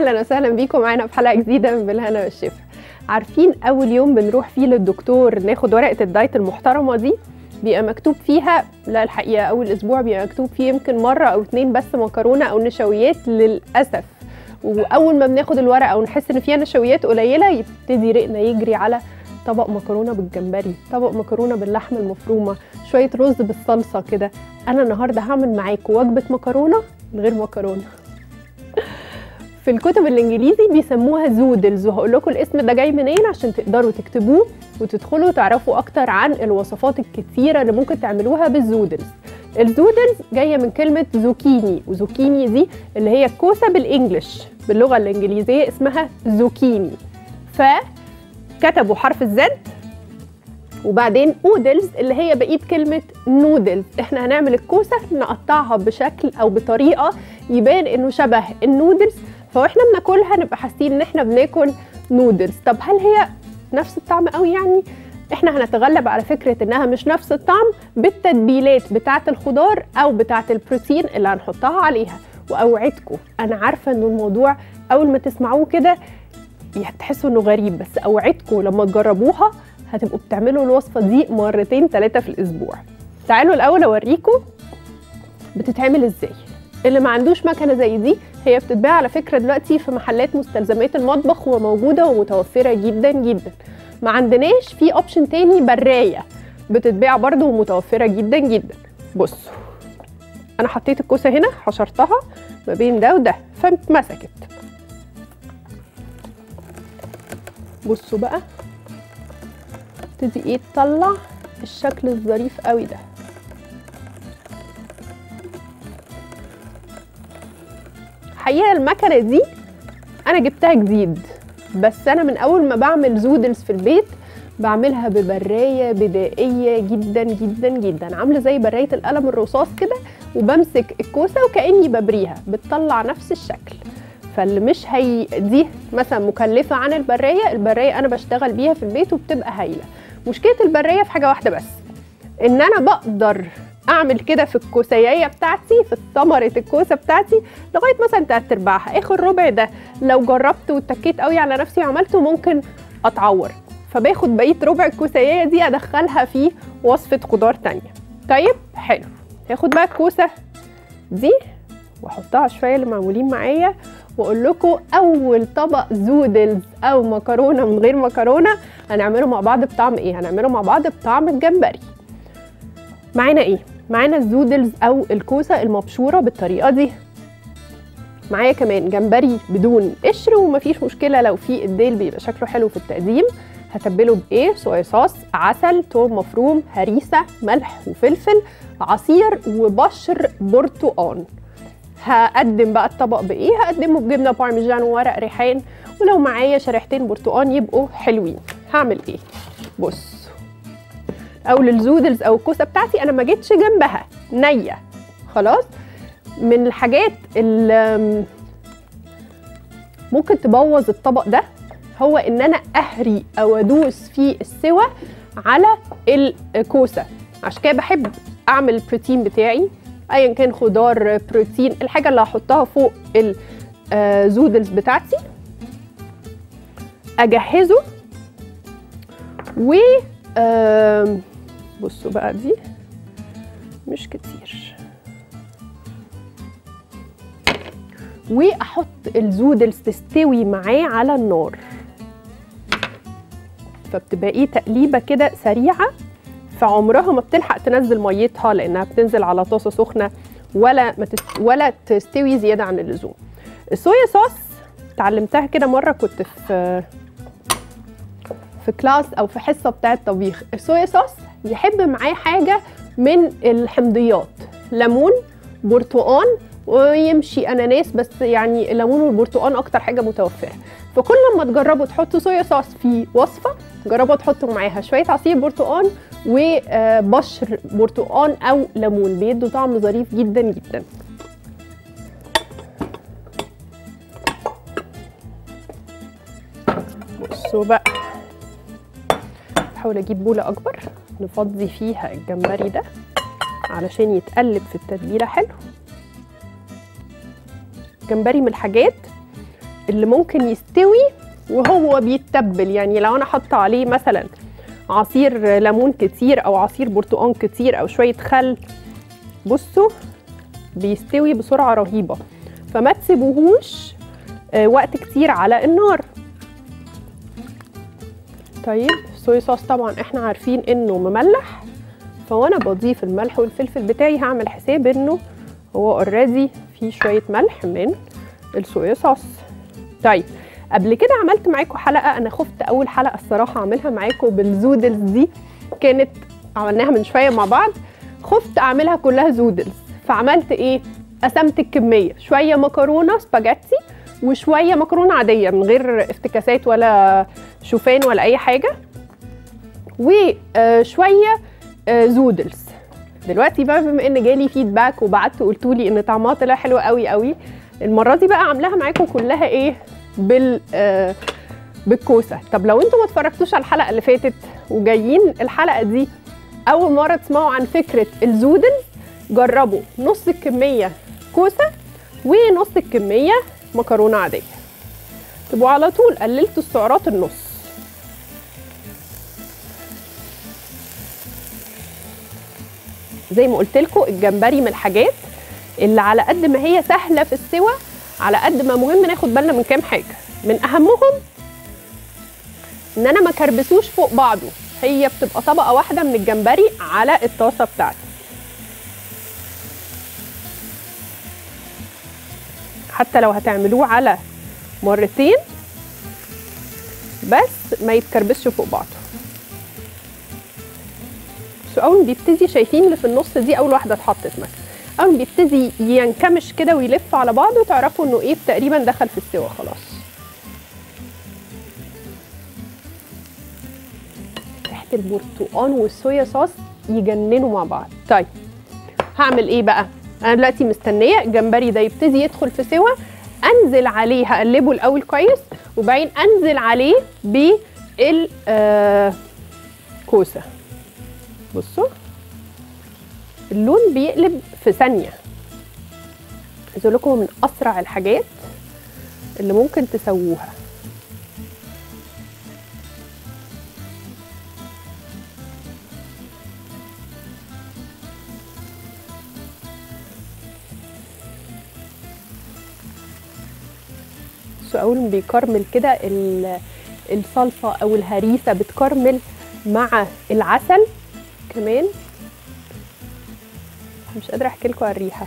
اهلا وسهلا بيكم معانا في حلقه جديده من بالهنا والشفا عارفين اول يوم بنروح فيه للدكتور ناخد ورقه الدايت المحترمه دي بيبقى مكتوب فيها لا الحقيقه اول اسبوع بيبقى مكتوب فيه يمكن مره او اتنين بس مكرونه او نشويات للاسف واول ما بناخد الورقه ونحس ان فيها نشويات قليله يبتدي رقنا يجري على طبق مكرونه بالجمبري طبق مكرونه باللحمه المفرومه شويه رز بالصلصه كده انا النهارده هعمل معاكم وجبه مكرونه من غير مكرونه في الكتب الانجليزي بيسموها زودلز وهقول لكم الاسم ده جاي منين عشان تقدروا تكتبوه وتدخلوا تعرفوا اكتر عن الوصفات الكتيره اللي ممكن تعملوها بالزودلز الزودلز جايه من كلمه زوكيني وزوكيني دي اللي هي الكوسه بالانجلش باللغه الانجليزيه اسمها زوكيني فكتبوا حرف الزد وبعدين اودلز اللي هي بقيه كلمه نودلز احنا هنعمل الكوسه نقطعها بشكل او بطريقه يبان انه شبه النودلز فاحنا بناكلها نبقى حاسين ان احنا بناكل نودلز طب هل هي نفس الطعم قوي يعني احنا هنتغلب على فكره انها مش نفس الطعم بالتتبيلات بتاعه الخضار او بتاعه البروتين اللي هنحطها عليها واوعدكم انا عارفه ان الموضوع اول ما تسمعوه كده تحسوا انه غريب بس اوعدكم لما تجربوها هتبقوا بتعملوا الوصفه دي مرتين ثلاثه في الاسبوع تعالوا الاول اوريكم بتتعمل ازاي اللي ما عندوش مكنه زي دي هي بتتباع على فكره دلوقتي في محلات مستلزمات المطبخ وموجوده ومتوفره جدا جدا ما عندناش في اوبشن تاني برايه بتتباع برده ومتوفره جدا جدا بصوا انا حطيت الكوسه هنا حشرتها ما بين ده وده فاتمسكت بصوا بقى تبتدي ايه تطلع الشكل الظريف قوي ده الحقيقه المكنه دي انا جبتها جديد بس انا من اول ما بعمل زودلز في البيت بعملها ببرايه بدائيه جدا جدا جدا عامله زي برايه القلم الرصاص كده وبمسك الكوسه وكاني ببريها بتطلع نفس الشكل فاللي مش هي دي مثلا مكلفه عن البرايه البرايه انا بشتغل بيها في البيت وبتبقى هايله مشكله البرايه في حاجه واحده بس ان انا بقدر اعمل كده في الكوسييه بتاعتي في ثمره الكوسه بتاعتي لغايه مثلا تلات ارباعها اخر ربع ده لو جربت واتكيت قوي على نفسي وعملته ممكن اتعور فباخد بقيه ربع الكوسييه دي ادخلها في وصفه خضار تانية طيب حلو هاخد بقى الكوسه دي واحطها شويه اللي معمولين معايا واقول لكم اول طبق زودلز او مكرونه من غير مكرونه هنعمله مع بعض بطعم ايه هنعمله مع بعض بطعم الجمبري معانا ايه معانا الزودلز او الكوسه المبشوره بالطريقه دي معايا كمان جمبري بدون قشر ومفيش مشكله لو في الديل بيبقى شكله حلو في التقديم هتبله بايه صويا صوص عسل توم مفروم هريسه ملح وفلفل عصير وبشر برتقان هقدم بقى الطبق بايه هقدمه بجبنه بارميجان وورق ريحان ولو معايا شريحتين برتقان يبقوا حلوين هعمل ايه بص او للزودلز او الكوسه بتاعتي انا ما جيتش جنبها نيه خلاص من الحاجات اللي ممكن تبوظ الطبق ده هو ان انا اهري او ادوس في السوى على الكوسه عشان كده بحب اعمل البروتين بتاعي ايا كان خضار بروتين الحاجه اللي هحطها فوق الزودلز بتاعتي اجهزه و بصوا بقى دي مش كتير واحط الزودلز تستوي معاه على النار فبتبقى ايه تقليبه كده سريعه فعمرها ما بتلحق تنزل ميتها لانها بتنزل على طاسه سخنه ولا ما تست... ولا تستوي زياده عن اللزوم الصويا صوص اتعلمتها كده مره كنت في في كلاس او في حصه بتاعه طبيخ الصويا صوص يحب معاه حاجه من الحمضيات ليمون برتقان ويمشي اناناس بس يعني الليمون والبرتقان اكتر حاجه متوفره فكل ما تجربوا تحطوا صويا صوص في وصفه جربوا تحطوا معاها شويه عصير برتقان وبشر برتقان او ليمون بيدوا طعم ظريف جدا جدا بصوا بقى بحاول اجيب بوله اكبر نفضي فيها الجمبري ده علشان يتقلب في التتبيله حلو الجمبري من الحاجات اللي ممكن يستوي وهو بيتبل يعني لو انا حاطه عليه مثلا عصير ليمون كتير او عصير برتقان كتير او شويه خل بصوا بيستوي بسرعه رهيبه فما تسيبوهوش آه، وقت كتير على النار طيب صويا صوص طبعا احنا عارفين انه مملح فوانا بضيف الملح والفلفل بتاعي هعمل حساب انه هو اوريدي فيه شويه ملح من الصويا صوص طيب قبل كده عملت معاكم حلقه انا خفت اول حلقه الصراحه اعملها معاكم بالزودلز دي كانت عملناها من شويه مع بعض خفت اعملها كلها زودلز فعملت ايه قسمت الكميه شويه مكرونه سباجيتي وشويه مكرونه عاديه من غير افتكاسات ولا شوفان ولا اي حاجه وشويه زودلز دلوقتي بقى بما ان جالي فيدباك وبعتوا قلتوا لي ان طعمها طلع حلو قوي قوي المره دي بقى عاملاها معاكم كلها ايه بال آه بالكوسه طب لو انتوا ما اتفرجتوش على الحلقه اللي فاتت وجايين الحلقه دي اول مره تسمعوا عن فكره الزودلز جربوا نص الكميه كوسه ونص الكميه مكرونه عاديه تبقوا على طول قللتوا السعرات النص زي ما قلت لكم الجمبري من الحاجات اللي على قد ما هي سهله في السوى على قد ما مهم ناخد بالنا من كام حاجه من اهمهم ان انا ما كربسوش فوق بعضه هي بتبقى طبقه واحده من الجمبري على الطاسه بتاعتي حتى لو هتعملوه على مرتين بس ما يتكربسش فوق بعضه بس اول ما بيبتدي شايفين اللي في النص دي اول واحده اتحطت مثلا اول ما بيبتدي ينكمش كده ويلف على بعضه تعرفوا انه ايه تقريبا دخل في السوا خلاص ريحه البرتقال والصويا صوص يجننوا مع بعض طيب هعمل ايه بقى انا دلوقتي مستنيه الجمبري ده يبتدي يدخل في سوا انزل عليه هقلبه الاول كويس وبعدين انزل عليه بال آه كوسه بصوا اللون بيقلب في ثانيه عايز اقول لكم من اسرع الحاجات اللي ممكن تسووها اول ما بيكرمل كده ال- الصلصه او الهريسه بتكرمل مع العسل كمان مش قادره احكي لكم على الريحه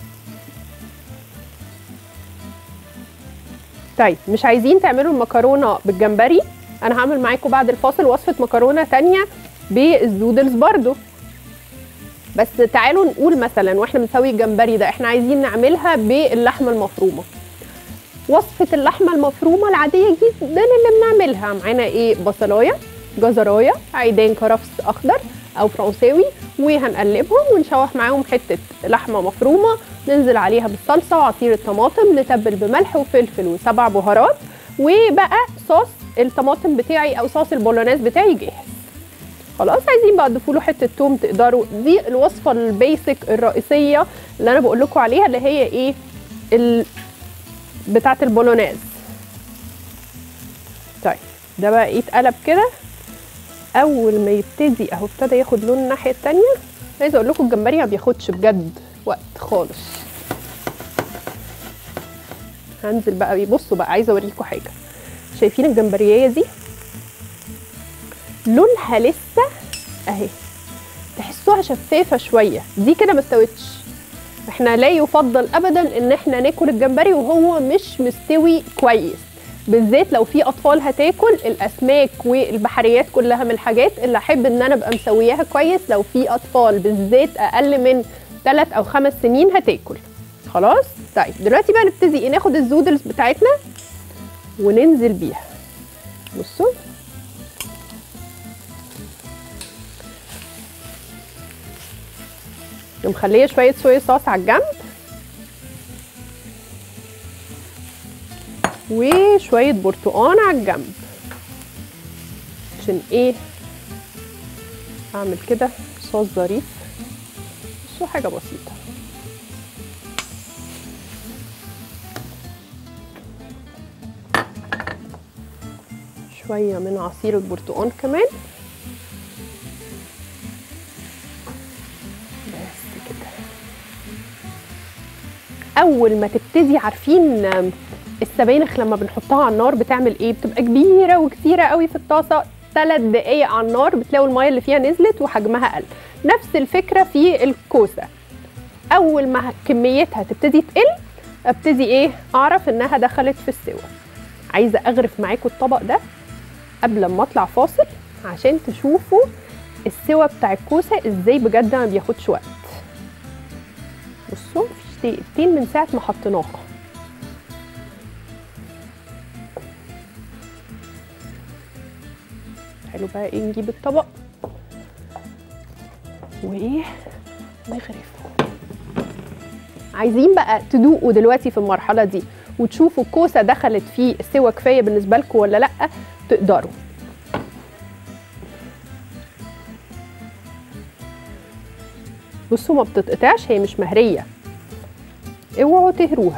طيب مش عايزين تعملوا المكرونه بالجمبري انا هعمل معاكم بعد الفاصل وصفه مكرونه تانية بالزودلز برضو بس تعالوا نقول مثلا واحنا بنسوي الجمبري ده احنا عايزين نعملها باللحمه المفرومه وصفه اللحمه المفرومه العاديه جدا اللي بنعملها معانا ايه بصلايه جزرايه عيدان كرفس اخضر او فرنساوي وهنقلبهم ونشوح معاهم حته لحمه مفرومه ننزل عليها بالصلصه وعصير الطماطم نتبل بملح وفلفل وسبع بهارات وبقى صوص الطماطم بتاعي او صوص البولونيز بتاعي جاهز خلاص عايزين بقى تضيفوا له حته توم تقدروا دي الوصفه البيسك الرئيسيه اللي انا بقول لكم عليها اللي هي ايه ال... بتاعه البولونيز طيب ده بقى ايه اتقلب كده اول ما يبتدي اهو ابتدى ياخد لون الناحيه التانية عايزه اقول لكم الجمبري ما بياخدش بجد وقت خالص هنزل بقى بصوا بقى عايزه اوريكم حاجه شايفين الجمبرييه دي لونها لسه اهي تحسوها شفافه شويه دي كده ما استوتش احنا لا يفضل ابدا ان احنا ناكل الجمبري وهو مش مستوي كويس بالذات لو في اطفال هتاكل الاسماك والبحريات كلها من الحاجات اللي احب ان انا ابقى مسوياها كويس لو في اطفال بالذات اقل من 3 او 5 سنين هتاكل خلاص طيب دلوقتي بقى نبتدي ايه ناخد الزودلز بتاعتنا وننزل بيها بصوا مخليه شويه صويا صوص على الجنب وشويه برتقان على الجنب عشان ايه اعمل كده صوص ظريف بصوا حاجه بسيطه شويه من عصير البرتقال كمان بس كده اول ما تبتدي عارفين السبانخ لما بنحطها على النار بتعمل ايه بتبقى كبيره وكتيره قوي في الطاسه ثلاث دقايق على النار بتلاقوا الميه اللي فيها نزلت وحجمها قل نفس الفكره في الكوسه اول ما كميتها تبتدي تقل ابتدي ايه اعرف انها دخلت في السوا عايزه اغرف معاكم الطبق ده قبل ما اطلع فاصل عشان تشوفوا السوا بتاع الكوسه ازاي بجد ما بياخدش وقت بصوا مفيش دقيقتين من ساعه ما حطيناها حلو بقى ايه نجيب الطبق وايه نغرف عايزين بقى تدوقوا دلوقتي في المرحله دي وتشوفوا الكوسه دخلت في سوا كفايه بالنسبه لكم ولا لا تقدروا بصوا ما بتتقطعش هي مش مهريه اوعوا تهروها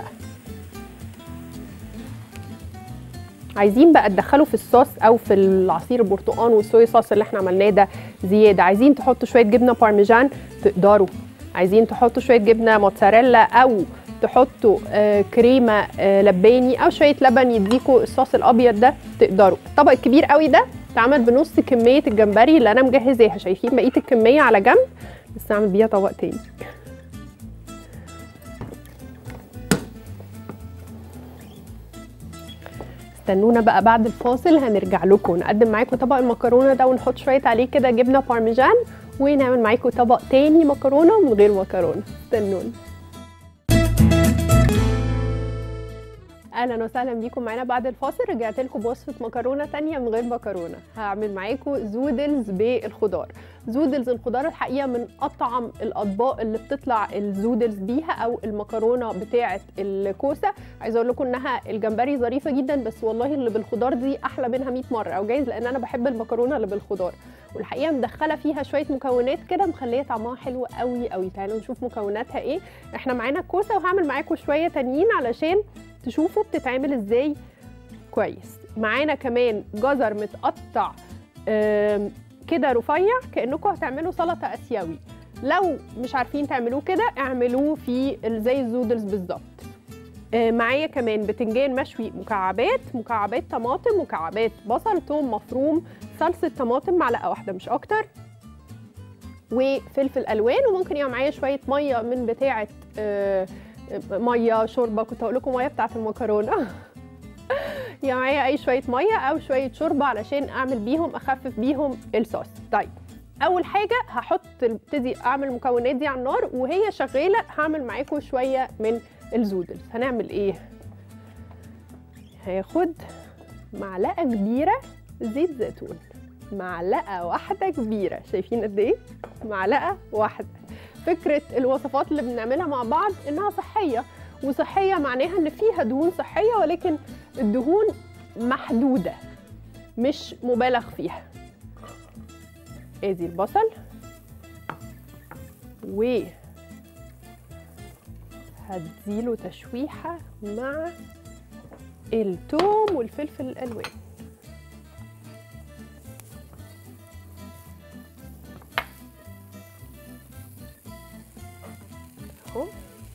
عايزين بقى تدخلوا في الصوص او في العصير البرتقال والصويا صوص اللي احنا عملناه ده زياده عايزين تحطوا شويه جبنه بارميجان تقدروا عايزين تحطوا شويه جبنه موتزاريلا او تحطوا آه كريمه آه لباني او شويه لبن يديكوا الصوص الابيض ده تقدروا الطبق الكبير قوي ده اتعمل بنص كميه الجمبري اللي انا مجهزاها شايفين بقيه الكميه على جنب بس اعمل بيها طبق تاني استنونا بقى بعد الفاصل هنرجع لكم نقدم معاكم طبق المكرونه ده ونحط شويه عليه كده جبنه بارميجان ونعمل معاكم طبق تاني مكرونه من غير مكرونه استنونا اهلا وسهلا بيكم معانا بعد الفاصل رجعت لكم بوصفه مكرونه تانية من غير مكرونه هعمل معاكم زودلز بالخضار زودلز الخضار الحقيقه من اطعم الاطباق اللي بتطلع الزودلز بيها او المكرونه بتاعه الكوسه عايزه اقول لكم انها الجمبري ظريفه جدا بس والله اللي بالخضار دي احلى منها 100 مره او جايز لان انا بحب المكرونه اللي بالخضار والحقيقه مدخله فيها شويه مكونات كده مخليه طعمها حلو قوي قوي تعالوا نشوف مكوناتها ايه احنا معانا كوسه وهعمل معاكم شويه تانيين علشان تشوفوا بتتعمل ازاي كويس معانا كمان جزر متقطع كده رفيع كانكم هتعملوا سلطه اسيوي لو مش عارفين تعملوه كده اعملوه في زي الزودلز بالظبط معايا كمان بتنجان مشوي مكعبات مكعبات طماطم مكعبات بصل توم مفروم صلصه طماطم معلقه واحده مش اكتر وفلفل الوان وممكن يبقى معايا شويه ميه من بتاعه ميه شوربه كنت هقول لكم ميه بتاعه المكرونه يا معايا اي شويه ميه او شويه شوربه علشان اعمل بيهم اخفف بيهم الصوص طيب اول حاجه هحط ابتدي اعمل المكونات دي على النار وهي شغاله هعمل معاكم شويه من الزودلز هنعمل ايه هاخد معلقه كبيره زيت زيتون معلقه واحده كبيره شايفين قد ايه معلقه واحده فكره الوصفات اللي بنعملها مع بعض انها صحيه وصحيه معناها ان فيها دهون صحيه ولكن الدهون محدوده مش مبالغ فيها ادي البصل و هديله تشويحه مع التوم والفلفل الالوان اهو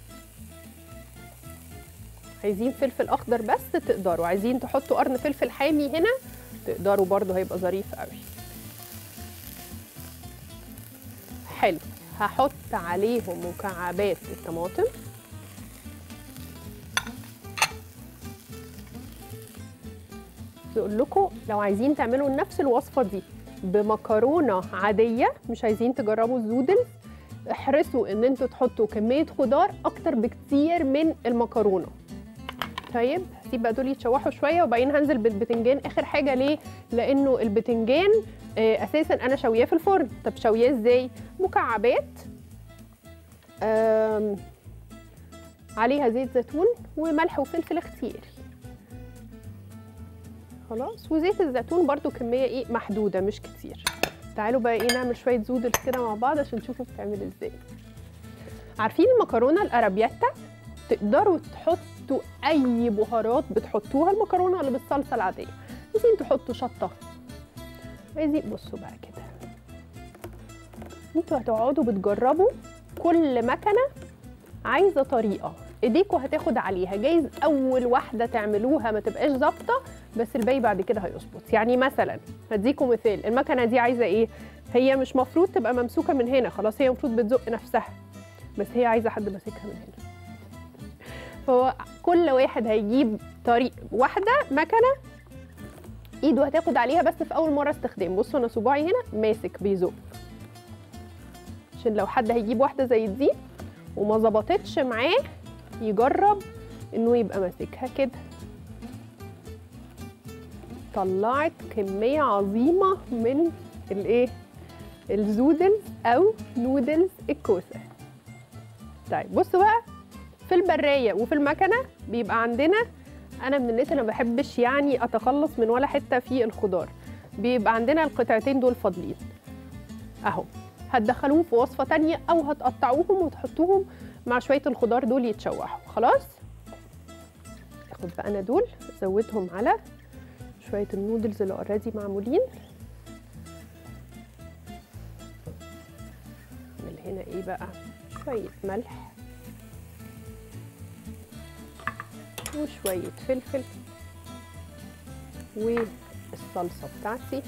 عايزين فلفل اخضر بس تقدروا عايزين تحطوا قرن فلفل حامي هنا تقدروا برضو هيبقى ظريف قوي حلو هحط عليهم مكعبات الطماطم بقول لكم لو عايزين تعملوا نفس الوصفه دي بمكرونه عاديه مش عايزين تجربوا الزودل احرصوا ان انتوا تحطوا كميه خضار اكتر بكتير من المكرونه طيب هسيب بقى دول يتشوحوا شويه وبعدين هنزل بالبتنجان اخر حاجه ليه لانه البتنجان آه اساسا انا شوياه في الفرن طب شوياه ازاي مكعبات عليها زيت زيتون وملح وفلفل اختياري خلاص وزيت الزيتون برضو كميه ايه محدوده مش كتير تعالوا بقى ايه نعمل شويه زودل كده مع بعض عشان تشوفوا بتعمل ازاي عارفين المكرونه الارابياتا تقدروا تحطوا اي بهارات بتحطوها المكرونه اللي بالصلصه العاديه عايزين تحطوا شطه عايزين بصوا بقى كده انتوا هتقعدوا بتجربوا كل مكنه عايزه طريقه ايديكوا هتاخد عليها جايز اول واحده تعملوها ما تبقاش ظابطه بس الباقي بعد كده هيظبط يعني مثلا هديكم مثال المكنه دي عايزه ايه هي مش مفروض تبقى ممسوكه من هنا خلاص هي المفروض بتزق نفسها بس هي عايزه حد ماسكها من هنا فهو كل واحد هيجيب طريق واحده مكنه ايده هتاخد عليها بس في اول مره استخدام بصوا انا صباعي هنا ماسك بيزق عشان لو حد هيجيب واحده زي دي وما ظبطتش معاه يجرب انه يبقى ماسكها كده طلعت كميه عظيمه من الايه الزودلز او نودلز الكوسه طيب بصوا بقى في البرايه وفي المكنه بيبقى عندنا انا من الناس اللي ما بحبش يعني اتخلص من ولا حته في الخضار بيبقى عندنا القطعتين دول فاضلين اهو هتدخلوهم في وصفه تانية او هتقطعوهم وتحطوهم مع شويه الخضار دول يتشوحوا خلاص اخد بقى انا دول ازودهم على شويه النودلز اللي اوريدي معمولين اعمل هنا ايه بقى شويه ملح وشويه فلفل والصلصه بتاعتي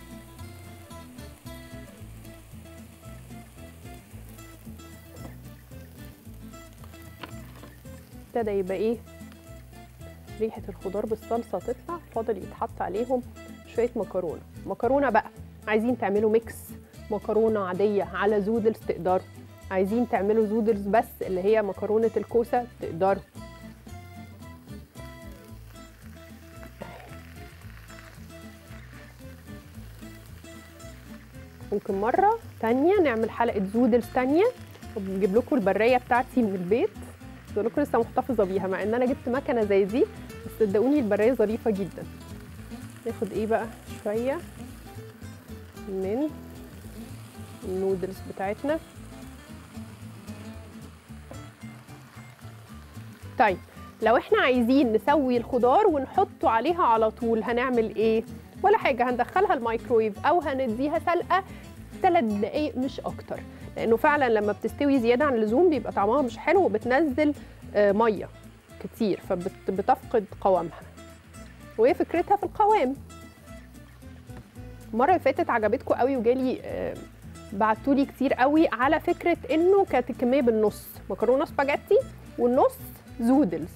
ابتدى يبقى ايه ريحه الخضار بالصلصه تطلع فاضل يتحط عليهم شويه مكرونه مكرونه بقى عايزين تعملوا ميكس مكرونه عاديه على زودلز تقدروا عايزين تعملوا زودلز بس اللي هي مكرونه الكوسه تقدروا ممكن مرة تانية نعمل حلقة زودلز تانية وبجيب لكم البراية بتاعتي من البيت بقول لكم لسه محتفظة بيها مع ان انا جبت مكنة زي دي بس صدقوني البراية ظريفة جدا ناخد ايه بقى شوية من النودلز بتاعتنا طيب لو احنا عايزين نسوي الخضار ونحطه عليها على طول هنعمل ايه ولا حاجه هندخلها الميكرويف او هنديها سلقه ثلاث دقايق مش اكتر لانه فعلا لما بتستوي زياده عن اللزوم بيبقى طعمها مش حلو وبتنزل آه، ميه كتير فبتفقد قوامها وهي فكرتها في القوام المره اللي فاتت عجبتكم قوي وجالي آه، بعتولي كتير قوي على فكره انه كانت الكميه بالنص مكرونه سباجيتي والنص زودلز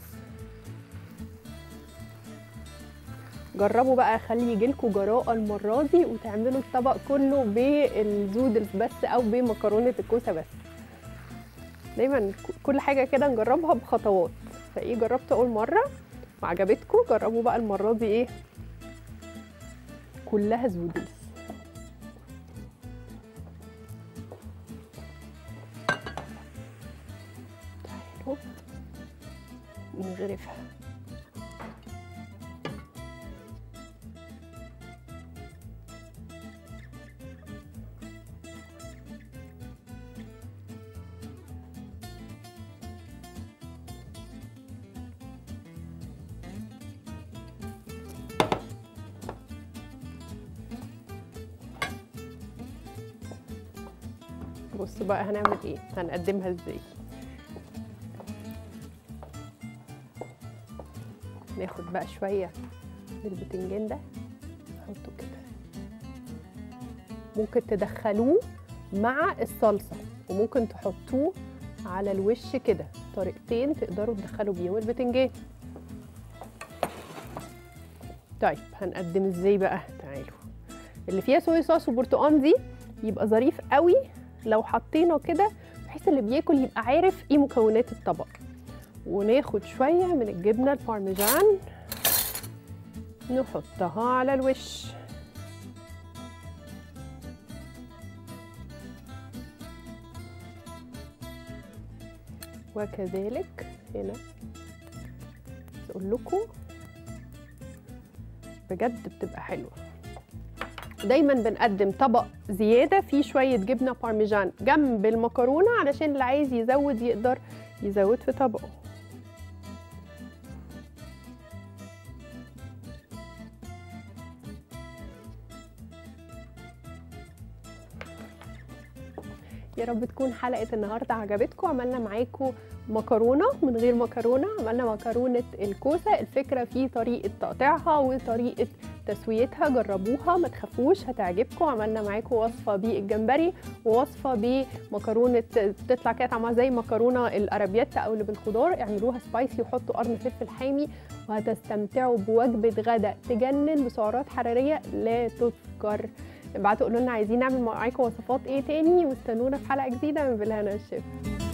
جربوا بقى خلي يجيلكوا جراءة المرة دي وتعملوا الطبق كله بالزودلز بس أو بمكرونة الكوسة بس دايما كل حاجة كده نجربها بخطوات فايه جربت أول مرة وعجبتكم جربوا بقى المرة دي ايه كلها زودلز تعالوا نغرفها بصوا بقى هنعمل ايه هنقدمها ازاي ناخد بقى شويه من البتنجان ده نحطه كده ممكن تدخلوه مع الصلصه وممكن تحطوه على الوش كده طريقتين تقدروا تدخلوا بيهم البتنجان طيب هنقدم ازاي بقى تعالوا اللي فيها صويا صوص وبرتقان دي يبقى ظريف قوي لو حطينا كده بحيث اللي بياكل يبقى عارف ايه مكونات الطبق وناخد شويه من الجبنه البارميجان نحطها على الوش وكذلك هنا اقول لكم بجد بتبقى حلوه دايما بنقدم طبق زياده فيه شويه جبنه بارميجان جنب المكرونه علشان اللي عايز يزود يقدر يزود في طبقه يا رب تكون حلقه النهارده عجبتكم عملنا معاكم مكرونه من غير مكرونه عملنا مكرونه الكوسه الفكره في طريقه تقطيعها وطريقه تسويتها جربوها ما تخافوش هتعجبكم عملنا معاكم وصفه بالجمبري ووصفه بمكرونه بتطلع كده طعمها زي مكرونه الارابياتا او اللي بالخضار اعملوها سبايسي وحطوا قرن فلفل حامي وهتستمتعوا بوجبه غداء تجنن بسعرات حراريه لا تذكر ابعتوا قولوا لنا عايزين نعمل معاكم وصفات ايه تاني واستنونا في حلقه جديده من بالهنا الشيف